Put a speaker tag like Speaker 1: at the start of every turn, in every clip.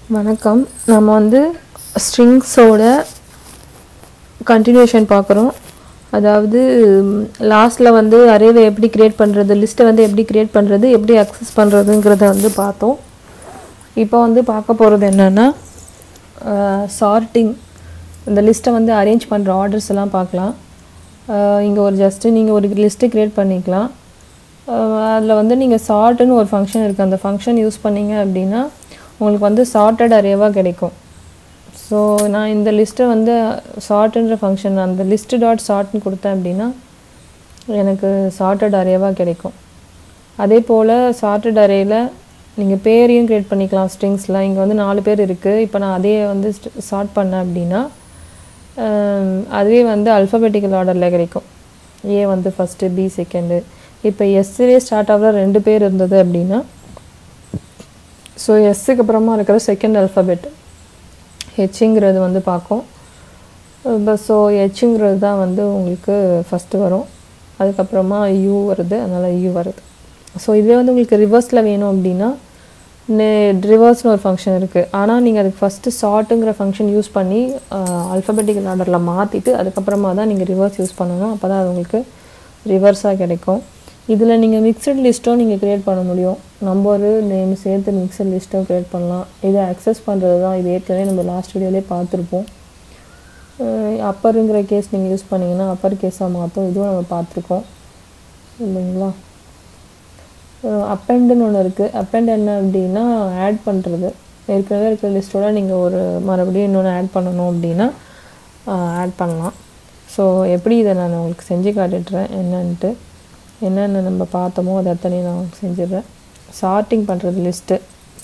Speaker 1: வணக்கம் நம்ம வந்து ஸ்ட்ரிங்ஸோட கண்டினியூஷன் பார்க்குறோம் அதாவது லாஸ்ட்டில் வந்து அரேவை எப்படி க்ரியேட் பண்ணுறது லிஸ்ட்டை வந்து எப்படி க்ரியேட் பண்ணுறது எப்படி அக்சஸ் பண்ணுறதுங்கிறத வந்து பார்த்தோம் இப்போ வந்து பார்க்க போகிறது என்னென்னா சார்ட்டிங் இந்த லிஸ்ட்டை வந்து அரேஞ்ச் பண்ணுற ஆர்டர்ஸ் எல்லாம் பார்க்கலாம் இங்கே ஒரு ஜஸ்ட்டு நீங்கள் ஒரு லிஸ்ட்டு க்ரியேட் பண்ணிக்கலாம் அதில் வந்து நீங்கள் சார்ட்டுன்னு ஒரு ஃபங்க்ஷன் இருக்குது அந்த ஃபங்க்ஷன் யூஸ் பண்ணீங்க அப்படின்னா உங்களுக்கு வந்து சார்ட்டட் அரேவாக கிடைக்கும் ஸோ நான் இந்த லிஸ்ட்டை வந்து சார்ட்டுன்ற ஃபங்க்ஷன் அந்த லிஸ்ட்டு டாட் சார்ட்னு கொடுத்தேன் அப்படின்னா எனக்கு சார்ட்டட் அரேவாக கிடைக்கும் அதே போல் சார்ட்டட் அரேயில் நீங்கள் பேரையும் க்ரியேட் பண்ணிக்கலாம் ஸ்ட்ரிங்ஸில் இங்கே வந்து நாலு பேர் இருக்குது இப்போ நான் அதே வந்து சார்ட் பண்ணேன் அப்படின்னா அதுவே வந்து அல்ஃபபெட்டிக்கல் ஆர்டரில் கிடைக்கும் ஏ வந்து ஃபஸ்ட்டு பி செகண்டு இப்போ எஸ்ஸிலே ஸ்டார்ட் ஆகிற ரெண்டு பேர் இருந்தது அப்படின்னா ஸோ எஸ்ஸுக்கு அப்புறமா இருக்கிற செகண்ட் அல்ஃபபெட் ஹெச்ங்கிறது வந்து பார்க்கும் இப்போ ஸோ ஹெச்ங்கிறது தான் வந்து உங்களுக்கு ஃபஸ்ட்டு வரும் அதுக்கப்புறமா யூ வருது அதனால் யூ வருது ஸோ இதுவே வந்து உங்களுக்கு ரிவர்ஸில் வேணும் அப்படின்னா நே ரிவர்ஸ்னு ஒரு ஃபங்க்ஷன் இருக்குது ஆனால் நீங்கள் அதுக்கு ஃபஸ்ட்டு சார்ட்டுங்கிற ஃபங்க்ஷன் யூஸ் பண்ணி அல்ஃபபெட்டிக்கல் ஆர்டரில் மாற்றிட்டு அதுக்கப்புறமா தான் நீங்கள் ரிவர்ஸ் யூஸ் பண்ணணும் அப்போ தான் அது உங்களுக்கு ரிவர்ஸாக கிடைக்கும் இதில் நீங்கள் மிக்சட் லிஸ்ட்டும் நீங்கள் க்ரியேட் பண்ண முடியும் நம்பரு நேம் சேர்த்து மிக்சட் லிஸ்ட்டும் க்ரியேட் பண்ணலாம் இதை அக்சஸ் பண்ணுறது தான் இது ஏற்கனவே நம்ம லாஸ்ட் வீடியோலேயே பார்த்துருப்போம் அப்பருங்கிற கேஸ் நீங்கள் யூஸ் பண்ணிங்கன்னா அப்பர் கேஸாக மாற்றும் இதுவும் நம்ம பார்த்துருக்கோம் இல்லைங்களா அப்பெண்டுன்னு ஒன்று இருக்குது அப்பெண்ட் என்ன அப்படின்னா ஆட் பண்ணுறது ஏற்கனவே இருக்கிற லிஸ்ட்டோட நீங்கள் ஒரு மறுபடியும் இன்னொன்று ஆட் பண்ணணும் அப்படின்னா ஆட் பண்ணலாம் ஸோ எப்படி இதை நான் உங்களுக்கு செஞ்சு காட்டிடுறேன் என்னன்ட்டு என்னென்ன நம்ம பார்த்தோமோ அதை அத்தனையும் நான் செஞ்சிடுறேன் சார்ட்டிங் பண்ணுறது லிஸ்ட்டு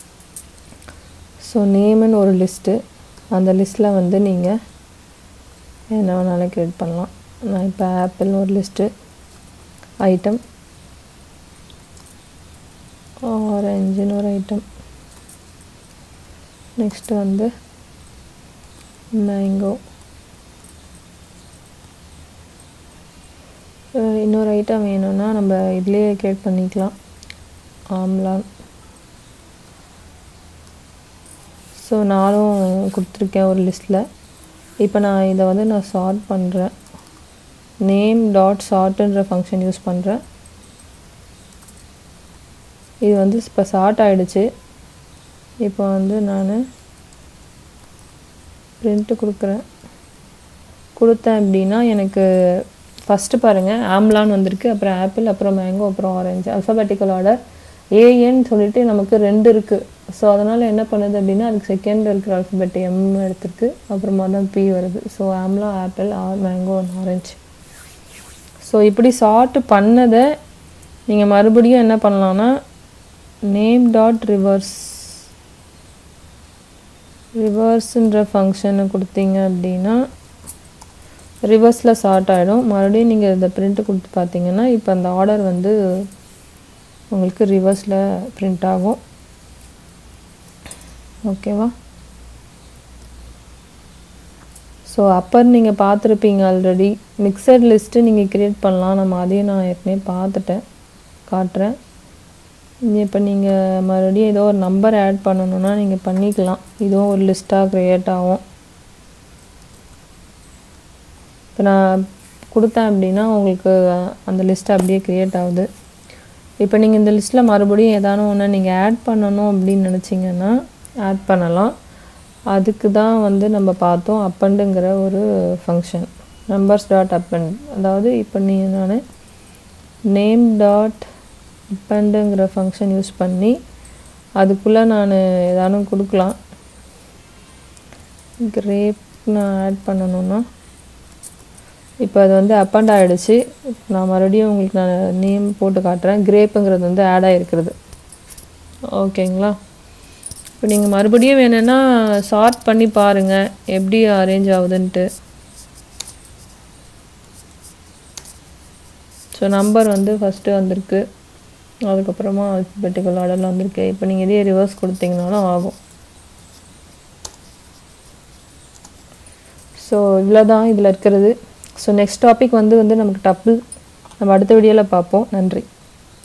Speaker 1: ஸோ நேமுன்னு ஒரு லிஸ்ட்டு அந்த லிஸ்ட்டில் வந்து நீங்கள் என்ன வேணாலும் க்ரியேட் பண்ணலாம் நான் இப்போ ஆப்பிள்னு ஒரு லிஸ்ட்டு ஐட்டம் ஆரஞ்சுன்னு ஒரு ஐட்டம் நெக்ஸ்ட்டு வந்து மேங்கோ இன்னொரு ஐட்டம் வேணும்னா நம்ம இதுலேயே க்ரியேட் பண்ணிக்கலாம் ஆம்லான் ஸோ நானும் கொடுத்துருக்கேன் ஒரு லிஸ்ட்டில் இப்போ நான் இதை வந்து நான் சார்ட் பண்ணுறேன் நேம் டாட் சார்ட்டுன்ற ஃபங்க்ஷன் யூஸ் பண்ணுறேன் இது வந்து இப்போ சார்ட் ஆகிடுச்சு இப்போ வந்து நான் ப்ரிண்ட்டு கொடுக்குறேன் கொடுத்தேன் அப்படின்னா எனக்கு ஃபஸ்ட்டு பாருங்கள் ஆம்லான் வந்திருக்கு அப்புறம் ஆப்பிள் அப்புறம் மேங்கோ அப்புறம் ஆரஞ்சு அல்ஃபபெட்டிக்கல் ஆர்டர் ஏஎன்னு சொல்லிட்டு நமக்கு ரெண்டு இருக்குது ஸோ அதனால் என்ன பண்ணுது அப்படின்னா அதுக்கு செகண்ட் இருக்கிற அல்ஃபபெட் எம் எடுத்துருக்கு அப்புறமா தான் பி வருது so amla apple or mango and orange so இப்படி சார்ட் பண்ணதை நீங்கள் மறுபடியும் என்ன பண்ணலான்னா நேம் டாட் ரிவர்ஸ் ரிவர்ஸுன்ற ஃபங்க்ஷனை கொடுத்தீங்க அப்படின்னா ரிவர்ஸில் சார்ட் ஆகிடும் மறுபடியும் நீங்கள் இந்த ப்ரிண்ட்டு கொடுத்து பார்த்தீங்கன்னா இப்போ அந்த ஆர்டர் வந்து உங்களுக்கு ரிவர்ஸில் ப்ரிண்ட் ஆகும் ஓகேவா ஸோ அப்பர் நீங்கள் பார்த்துருப்பீங்க ஆல்ரெடி மிக்சட் லிஸ்ட்டு நீங்கள் க்ரியேட் பண்ணலாம் நம்ம அதையும் நான் ஏற்கனவே பார்த்துட்டேன் காட்டுறேன் இப்போ நீங்கள் மறுபடியும் ஏதோ ஒரு நம்பர் ஆட் பண்ணணுன்னா நீங்கள் பண்ணிக்கலாம் இதுவும் ஒரு லிஸ்ட்டாக க்ரியேட் ஆகும் இப்போ நான் கொடுத்தேன் அப்படின்னா உங்களுக்கு அந்த லிஸ்ட்டு அப்படியே க்ரியேட் ஆகுது இப்போ நீங்கள் இந்த லிஸ்ட்டில் மறுபடியும் ஏதானு ஒன்று நீங்கள் ஆட் பண்ணணும் அப்படின்னு நினச்சிங்கன்னா ஆட் பண்ணலாம் அதுக்கு தான் வந்து நம்ம பார்த்தோம் அப்பண்டுங்கிற ஒரு ஃபங்க்ஷன் நம்பர்ஸ் டாட் அப்பண்ட் அதாவது இப்போ நீ நான் நேம் டாட் அப்பண்டுங்கிற ஃபங்க்ஷன் யூஸ் பண்ணி அதுக்குள்ளே நான் ஏதானும் கொடுக்கலாம் கிரேப் நான் ஆட் பண்ணணுன்னா இப்போ அது வந்து அப்பண்ட் ஆகிடுச்சு நான் மறுபடியும் உங்களுக்கு நான் நேம் போட்டு காட்டுறேன் கிரேப்புங்கிறது வந்து ஆட் ஆகிருக்கிறது ஓகேங்களா இப்போ நீங்கள் மறுபடியும் வேணும்னா சார்ட் பண்ணி பாருங்கள் எப்படி அரேஞ்ச் ஆகுதுன்ட்டு ஸோ நம்பர் வந்து ஃபஸ்ட்டு வந்திருக்கு அதுக்கப்புறமா அல்ஃபபெட்டிக்கல் ஆர்டரில் வந்திருக்கு இப்போ நீங்கள் இதே ரிவர்ஸ் கொடுத்தீங்கனாலும் ஆகும் ஸோ இவ்வளோ தான் இதில் இருக்கிறது ஸோ நெக்ஸ்ட் டாபிக் வந்து வந்து நமக்கு டப்பிள் நம்ம அடுத்த வீடியோவில் பார்ப்போம் நன்றி